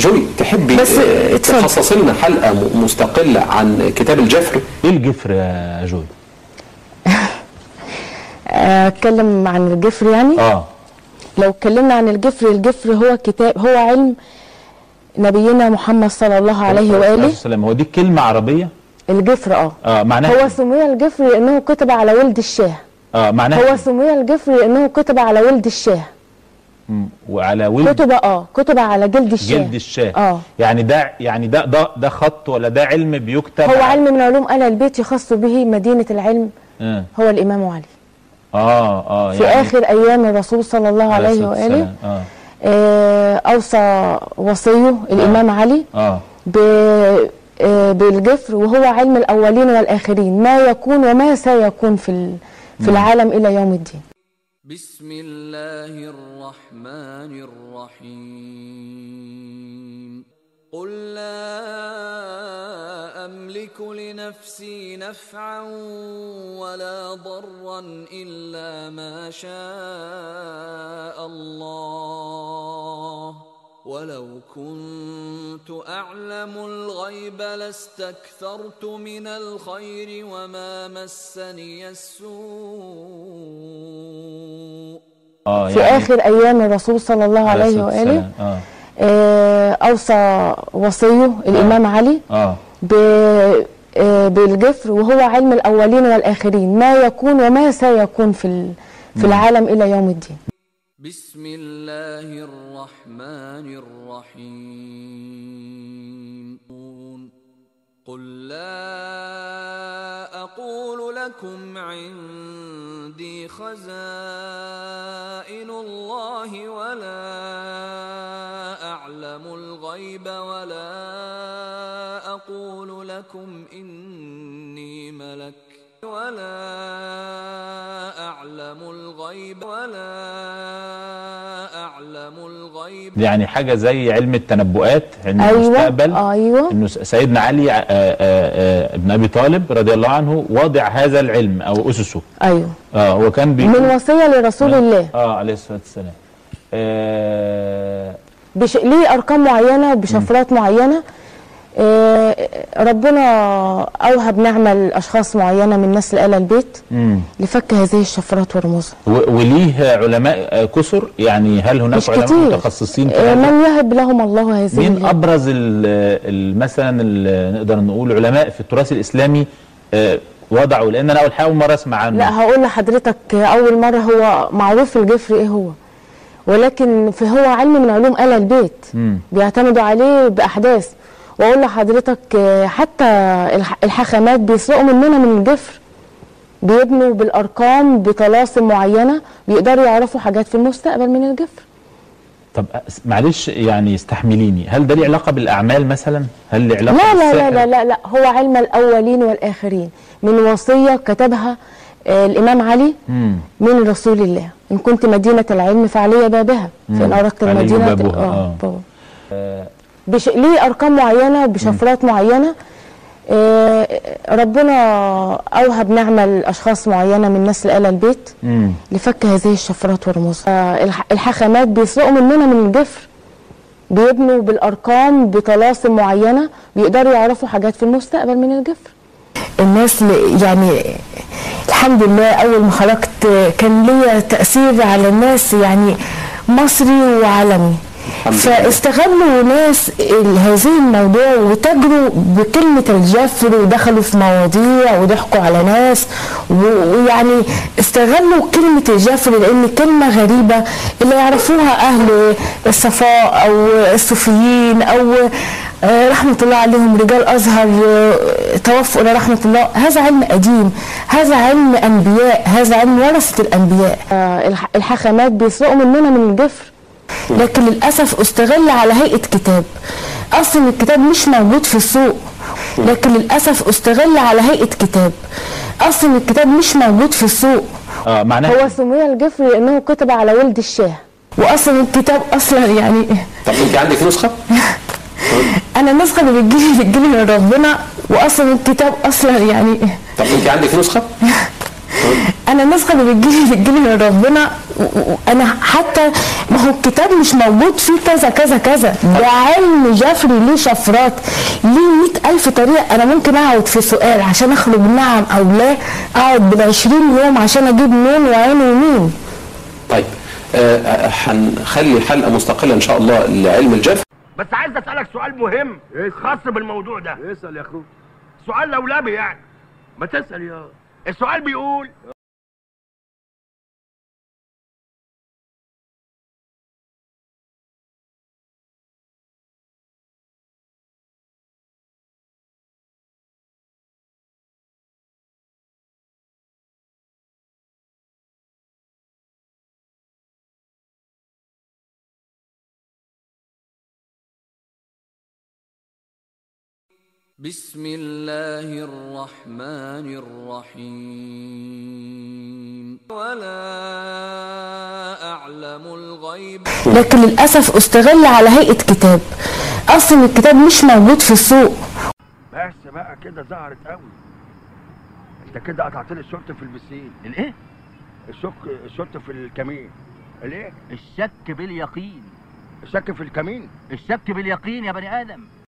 جوي تحبي بس آه، اتفضل. تخصصي لنا حلقه م- مستقله عن كتاب الجفر ايه الجفر يا جوي اتكلم عن الجفر يعني اه لو اتكلمنا عن الجفر الجفر هو كتاب هو علم نبينا محمد صلى الله عليه واله السلام هو دي كلمه عربيه الجفر اه اه معناها هو سمي الجفر لانه كتب على ولد الشاه اه معناها هو سمي الجفر لانه كتب على ولد الشاه مم. وعلى ولد كتب اه كتب على جلد الشاه جلد الشاه اه يعني ده يعني ده ده ده خط ولا ده علم بيكتب هو على- علم من علوم آل البيت يخص به مدينة العلم اه هو الإمام علي اه, آه في آخر أيام الرسول صلى الله عليه الصلاة وآله والسلام. اه آه، أوصى وصيه الإمام علي اه ب- آه، بالجفر وهو علم الأولين والآخرين ما يكون وما سيكون في ال- في العالم إلى يوم الدين بسم الله الرحمن الرحيم قل لا أملك لنفسي نفعا ولا ضرا إلا ما شاء الله ولو كنت أعلم الغيب لاستكثرت من الخير وما مسني السوء اه في آخر أيام الرسول صلى الله عليه الصلاة وآله والسلام. اه آه، أوصى وصيه الإمام علي اه ب- آه، بالجفر وهو علم الأولين والآخرين ما يكون وما سيكون في ال- في العالم إلى يوم الدين بسم الله الرحمن الرحيم قل لا أقول لكم عندي خزائن الله ولا أعلم الغيب ولا أقول لكم إني ملك ولا أعلم الغيب ولا أعلم الغيب يعني حاجه زي علم التنبؤات علم أيوة، المستقبل أيوة. انه س- سيدنا علي آه، آه، آه، ابن ابي طالب رضي الله عنه واضع هذا العلم او اسسه أيوه اه هو كان بيقول من وصية لرسول الله اه عليه الصلاه والسلام آه بش... ليه أرقام معينة بشفرات معينة آه، ربنا أوهب نعمة لأشخاص معينة من نسل آل البيت مم. لفك هذه الشفرات ورموزها و- وليه علماء آه، كثر يعني هل هناك مش علماء كتير متخصصين في آه، هذا؟ من يهب لهم الله هذه مين الهبة؟ ابرز ال- ال- مثلا ال- نقدر نقول علماء في التراث الاسلامي آه، وضعوا لان انا اول حاجه اول مره اسمع عنه لا هقول لحضرتك أول مرة هو معروف الجفر إيه هو ولكن في هو علم من علوم آل البيت مم. بيعتمدوا عليه بأحداث وأقول لحضرتك آه، حتى الح- الحكمات بيسرقوا مننا من الجفر بيبنوا بالأرقام بطلاسم معينة بيقدروا يعرفوا حاجات في المستقبل من الجفر طب أس- معلش يعني استحمليني هل ده ليه علاقه بالاعمال مثلا هل ليه علاقه لا لا لا بالسحر؟ لا لا, لا هو علم الأولين والآخرين من وصية كتبها آه، الإمام علي مم. من رسول الله إن كنت مدينة العلم فعلي بابها فإن أردت علي المدينة بابها، آه، آه. بابها. بش... ليه أرقام معينة بشفرات معينة آه، ربنا أوهب نعمة لأشخاص معينة من نسل آل البيت مم. لفك هذه الشفرات ورموزها آه، الح- الحكمات بيسرقوا مننا من الجفر بيبنوا بالأرقام بطلاسم معينة بيقدروا يعرفوا حاجات في المستقبل من الجفر الناس ل- يعني الحمد لله اول ما خرجت كان ليا تاثير على الناس يعني مصري وعالمي فاستغلوا ناس ال- هذه الموضوع وتاجروا بكلمة الجفر ودخلوا في مواضيع وضحكوا على ناس و- ويعني استغلوا كلمة الجفر لأن كلمة غريبة اللي يعرفوها أهل الصفاء أو الصوفيين أو آه، رحمة الله عليهم رجال أزهر آه، توفوا إلى رحمة الله هذا علم قديم هذا علم أنبياء هذا علم ورثة الأنبياء آه، الح- الحكمات بيسرقوا مننا من الجفر لكن للأسف استغل على هيئة كتاب أصلا الكتاب مش موجود في السوق لكن للأسف استغل على هيئة كتاب أصلا الكتاب مش موجود في السوق اه معناها هو سمي الجفر لأنه كتب على ولد الشاه وأصلا الكتاب أصلا يعني طب انت عندك نسخه؟ أنا النسخة اللي بتجيلي بتجيلي من ربنا وأصلا الكتاب أصلا يعني طب انت عندك نسخه؟ أنا النسخة اللي بتجيلي بتجيلي من ربنا و- و- انا حتى ما هو الكتاب مش موجود فيه كذا كذا كذا ده علم جفري ليه شفرات ليه مئة ألف طريقة أنا ممكن أقعد في سؤال عشان أخرج نعم أو لا أقعد بالعشرين يوم عشان أجيب مين وعين ومين طيب آه، هنخلي حلقه مستقله ان شاء الله لعلم الجفر بس عايز اسالك سؤال مهم خاص بالموضوع ده اسال يا اخوك سؤال لولبي يعني ما تسال يا السؤال بيقول بسم الله الرحمن الرحيم ولا أعلم الغيب لكن للأسف استغل على هيئة كتاب أصلا الكتاب مش موجود في السوق بس بقى كده ظهرت قوي انت كده قطعت لي الشورت في البسين الايه الشك الشورت في الكمين الايه الشك باليقين الشك في الكمين الشك باليقين يا بني ادم